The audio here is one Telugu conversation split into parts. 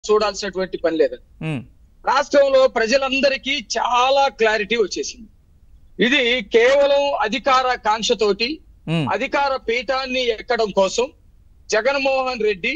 చూడాల్సినటువంటి పని లేదు ఉమ్, రాష్ట్రంలో ప్రజలందరికీ చాలా క్లారిటీ వచ్చేసింది ఇది కేవలం అధికార కాంక్షతోటి ఉమ్, అధికార పీఠాన్ని ఎక్కడం కోసం జగన్మోహన్ రెడ్డి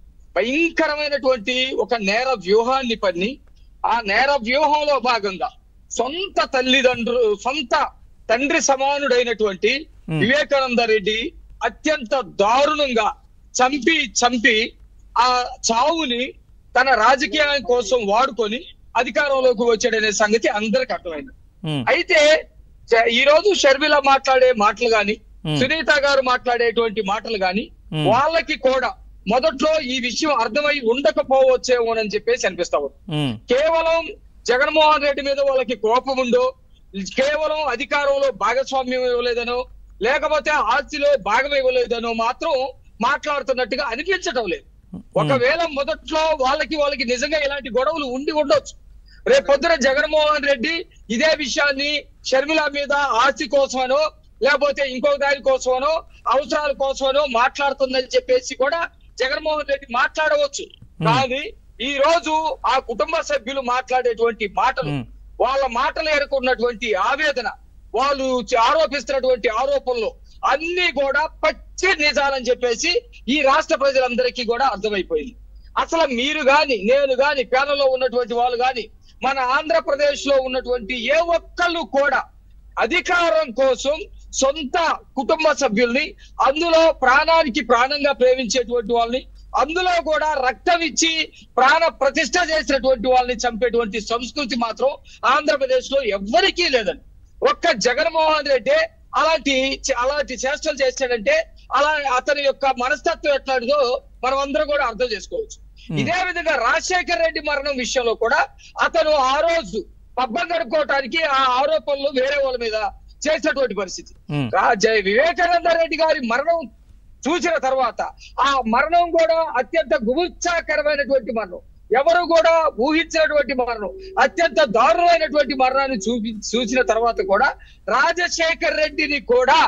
భయంకరమైనటువంటి ఒక నేర వ్యూహాన్ని పన్ని ఆ నేర వ్యూహంలో భాగంగా సొంత తల్లిదండ్రులు సొంత తండ్రి సమానుడైనటువంటి Hmm. వివేకానంద రెడ్డి అత్యంత దారుణంగా చంపి చంపి ఆ చావుని తన రాజకీయం కోసం వాడుకొని అధికారంలోకి వచ్చాడనే సంగతి అందరికి అర్థమైంది ఉమ్, అయితే చ- ఈ రోజు షర్మిల మాట్లాడే మాటలు గాని Hmm. సునీత గారు మాట్లాడేటువంటి మాటలు గాని Hmm. వాళ్ళకి కూడా మొదట్లో ఈ విషయం అర్థమై ఉండకపోవచ్చేమోనని చెప్పేసి అనిపిస్తా ఉంది ఉమ్, కేవలం జగన్మోహన్ రెడ్డి మీద వాళ్ళకి కోపం ఉందో కేవలం అధికారంలో భాగస్వామ్యం ఇవ్వలేదనో లేకపోతే ఆస్తిలో భాగం ఇవ్వలేదనో మాత్రం మాట్లాడుతున్నట్టుగా అనిపించటం లేదు ఒకవేళ మొదట్లో వాళ్ళకి వాళ్ళకి నిజంగా ఇలాంటి గొడవలు ఉండి ఉండొచ్చు రేపు పొద్దున జగన్మోహన్ రెడ్డి ఇదే విషయాన్ని షర్మిల మీద ఆస్తి కోసమనో లేకపోతే ఇంకో దాని కోసమనో అవసరాల కోసమనో మాట్లాడుతుందని చెప్పేసి కూడా జగన్మోహన్ రెడ్డి మాట్లాడవచ్చు కానీ ఈ రోజు ఆ కుటుంబ సభ్యులు మాట్లాడేటువంటి మాటలు Hmm. వాళ్ళ మాటలు ఎరుకున్నటువంటి ఆవేదన వాళ్ళు చ- ఆరోపిస్తున్నటువంటి ఆరోపణలు అన్ని కూడా పచ్చి నిజాలని చెప్పేసి ఈ రాష్ట్ర ప్రజలందరికీ కూడా అర్థమైపోయింది అసలు మీరు గాని నేను గాని ప్యానల్లో ఉన్నటువంటి వాళ్ళు గాని మన ఆంధ్రప్రదేశ్ లో ఉన్నటువంటి ఏ ఒక్కళ్ళు కూడా అధికారం కోసం సొంత కుటుంబ సభ్యుల్ని అందులో ప్రాణానికి ప్రాణంగా ప్రేమించేటువంటి వాళ్ళని అందులో కూడా రక్తం ఇచ్చి ప్రాణ ప్రతిష్ట చేసినటువంటి వాళ్ళని చంపేటువంటి సంస్కృతి మాత్రం ఆంధ్రప్రదేశ్ లో ఎవ్వరికీ లేదండి ఒక్క జగన్మోహన్ రెడ్డి అలాంటి అలాంటి చేష్టలు చేశాడంటే అలా అతని యొక్క మనస్తత్వం ఎట్లాంటిదో మనం అందరం కూడా అర్థం చేసుకోవచ్చు ఇదే విధంగా రాజశేఖర్ రెడ్డి మరణం విషయంలో కూడా అతను ఆ రోజు పబ్బం గడుపుకోవటానికి ఆ ఆరోపణలు వేరే వాళ్ళ మీద చేసినటువంటి పరిస్థితి ఉమ్, రా- జయ వివేకానంద రెడ్డి గారి మరణం చూసిన తర్వాత ఆ మరణం కూడా అత్యంత గుబుత్సాకరమైనటువంటి మరణం ఎవరు కూడా ఊహించినటువంటి మరణం అత్యంత దారుణమైనటువంటి మరణాన్ని చూపి చూసిన తర్వాత కూడా రాజశేఖర్ రెడ్డిని కూడా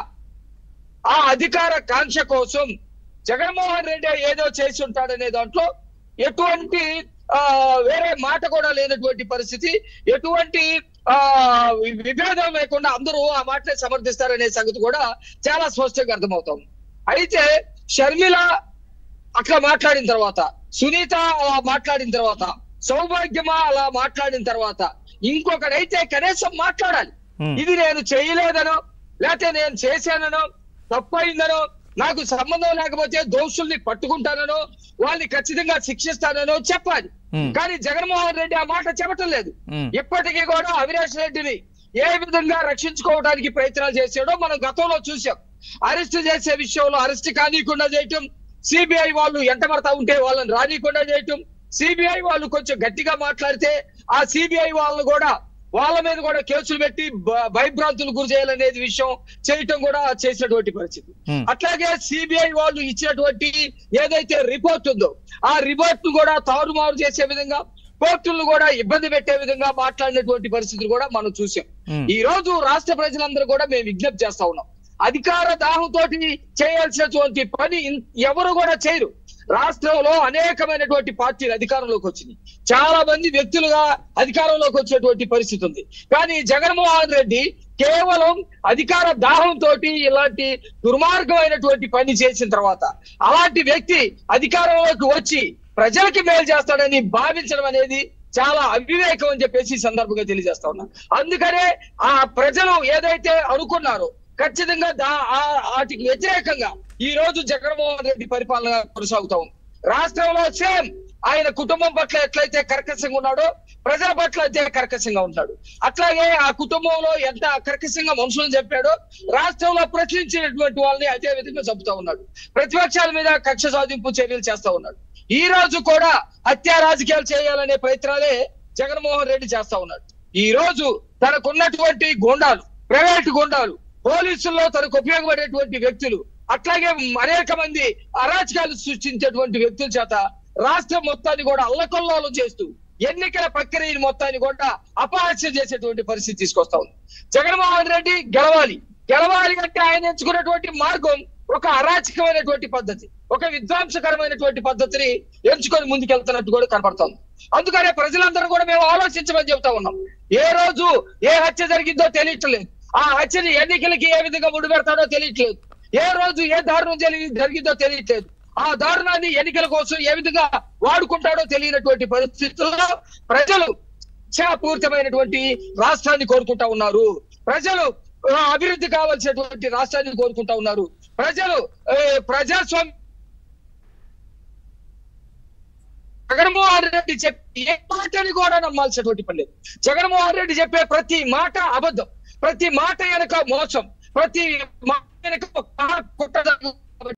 ఆ అధికార కాంక్ష కోసం జగన్మోహన్ రెడ్డి ఏదో చేసి ఉంటాడనే దాంట్లో ఎటువంటి ఆ వేరే మాట కూడా లేనటువంటి పరిస్థితి ఎటువంటి ఆ వి- విభేదం లేకుండా అందరూ ఆ మాటనే సమర్థిస్తారనే సంగతి కూడా చాలా స్పష్టంగా అర్థమవుతాం అయితే షర్మిల అట్లా మాట్లాడిన తర్వాత సునీత అలా మాట్లాడిన తర్వాత సౌభాగ్యమా అలా మాట్లాడిన తర్వాత ఇంకొకడైతే కనీసం మాట్లాడాలి Hmm. ఇది నేను చేయలేదనో లేకపోతే నేను చేశాననో తప్పైందనో నాకు సంబంధం లేకపోతే దోషుల్ని పట్టుకుంటాననో వాళ్ళని ఖచ్చితంగా శిక్షిస్తాననో చెప్పాలి Hmm. కానీ జగన్మోహన్ రెడ్డి ఆ మాట చెప్పటం లేదు Hmm. ఇప్పటికీ కూడా అవినాష్ రెడ్డిని ఏ విధంగా రక్షించుకోవడానికి ప్రయత్నాలు చేశాడో మనం గతంలో చూసాం అరెస్ట్ చేసే విషయంలో అరెస్ట్ కానీయకుండా చేయటం సిబిఐ వాళ్ళు ఎంట పడతా ఉంటే వాళ్ళని రానీయకుండా చేయటం సిబిఐ వాళ్ళు కొంచెం గట్టిగా మాట్లాడితే ఆ సిబిఐ వాళ్ళు కూడా వాళ్ళ మీద కూడా కేసులు పెట్టి భ- భయభ్రాంతులు గురి చేయాలనేది విషయం చేయటం కూడా చేసినటువంటి పరిస్థితి Hmm. అట్లాగే సిబిఐ వాళ్ళు ఇచ్చినటువంటి ఏదైతే రిపోర్ట్ ఉందో ఆ రిపోర్ట్ ను కూడా తారుమారు చేసే విధంగా కోర్టులను కూడా ఇబ్బంది పెట్టే విధంగా మాట్లాడినటువంటి పరిస్థితులు కూడా మనం చూసాం Hmm. ఈ రోజు రాష్ట్ర ప్రజలందరూ కూడా మేము విజ్ఞప్తి చేస్తా ఉన్నాం అధికార దాహంతో చేయాల్సినటువంటి పని ఇన్- ఎవరు కూడా చేయరు రాష్ట్రంలో అనేకమైనటువంటి పార్టీలు అధికారంలోకి వచ్చింది చాలా మంది వ్యక్తులుగా అధికారంలోకి వచ్చేటువంటి పరిస్థితి ఉంది కానీ జగన్మోహన్ రెడ్డి కేవలం అధికార దాహంతో ఇలాంటి దుర్మార్గమైనటువంటి పని చేసిన తర్వాత అలాంటి వ్యక్తి అధికారంలోకి వచ్చి ప్రజలకి మేలు చేస్తాడని భావించడం అనేది చాలా అవివేకం అని చెప్పేసి ఈ సందర్భంగా తెలియజేస్తా ఉన్నా అందుకనే ఆ ప్రజలు ఏదైతే అనుకున్నారో ఖచ్చితంగా దా- ఆ- వాటికి వ్యతిరేకంగా ఈ రోజు జగన్మోహన్ రెడ్డి పరిపాలన కొనసాగుతా ఉంది రాష్ట్రంలో సేమ్ ఆయన కుటుంబం పట్ల ఎట్లయితే కర్కశంగా ఉన్నాడో ప్రజల పట్ల అయితే కర్కశంగా ఉంటాడు అట్లాగే ఆ కుటుంబంలో ఎంత కర్కశంగా మనుషులను చెప్పాడో రాష్ట్రంలో ప్రశ్నించినటువంటి వాళ్ళని అదే విధంగా చంపుతా ఉన్నాడు ప్రతిపక్షాల మీద కక్ష సాధింపు చర్యలు చేస్తా ఉన్నాడు ఈ రోజు కూడా హత్యా రాజకీయాలు చేయాలనే ప్రయత్నాలే జగన్మోహన్ రెడ్డి చేస్తా ఉన్నాడు ఈ రోజు తనకున్నటువంటి గుండాలు ప్రైవేట్ గుండాలు పోలీసుల్లో తనకు ఉపయోగపడేటువంటి వ్యక్తులు అట్లాగే అనేక మంది అరాచకాలు సృష్టించేటువంటి వ్యక్తుల చేత రాష్ట్రం మొత్తాన్ని కూడా అల్లకొల్లాలు చేస్తూ ఎన్నికల ప్రక్రియని మొత్తాన్ని కూడా అపహాస్యం చేసేటువంటి పరిస్థితి తీసుకొస్తా ఉంది జగన్మోహన్ రెడ్డి గెలవాలి గెలవాలి అంటే ఆయన ఎంచుకున్నటువంటి మార్గం ఒక అరాచకమైనటువంటి పద్ధతి ఒక విధ్వంసకరమైనటువంటి పద్ధతిని ఎంచుకొని ముందుకెళ్తున్నట్టు కూడా కనపడుతోంది అందుకనే ప్రజలందరూ కూడా మేము ఆలోచించమని చెప్తా ఉన్నాం ఏ రోజు ఏ హత్య జరిగిందో తెలియట్లేదు ఆ హత్యని ఎన్నికలకి ఏ విధంగా ముడిపెడతాడో తెలియట్లేదు ఏ రోజు ఏ దారుణం జరిగి- జరిగిందో తెలియట్లేదు ఆ దారుణాన్ని ఎన్నికల కోసం ఏ విధంగా వాడుకుంటాడో తెలియనటువంటి పరిస్థితుల్లో ప్రజలు పూర్తమైనటువంటి రాష్ట్రాన్ని కోరుకుంటా ఉన్నారు ప్రజలు ఆ, అభివృద్ధి కావాల్సినటువంటి రాష్ట్రాన్ని కోరుకుంటా ఉన్నారు ప్రజలు ఆ, ప్రజాస్వామ్య జగన్మోహన్ రెడ్డి చెప్పి ఏ మాటని కూడా నమ్మాల్సినటువంటి పని లేదు జగన్మోహన్ రెడ్డి చెప్పే ప్రతి మాట అబద్ధం ప్రతి మాట వెనక మోసం ప్రతి మాట వెనక కుట్ర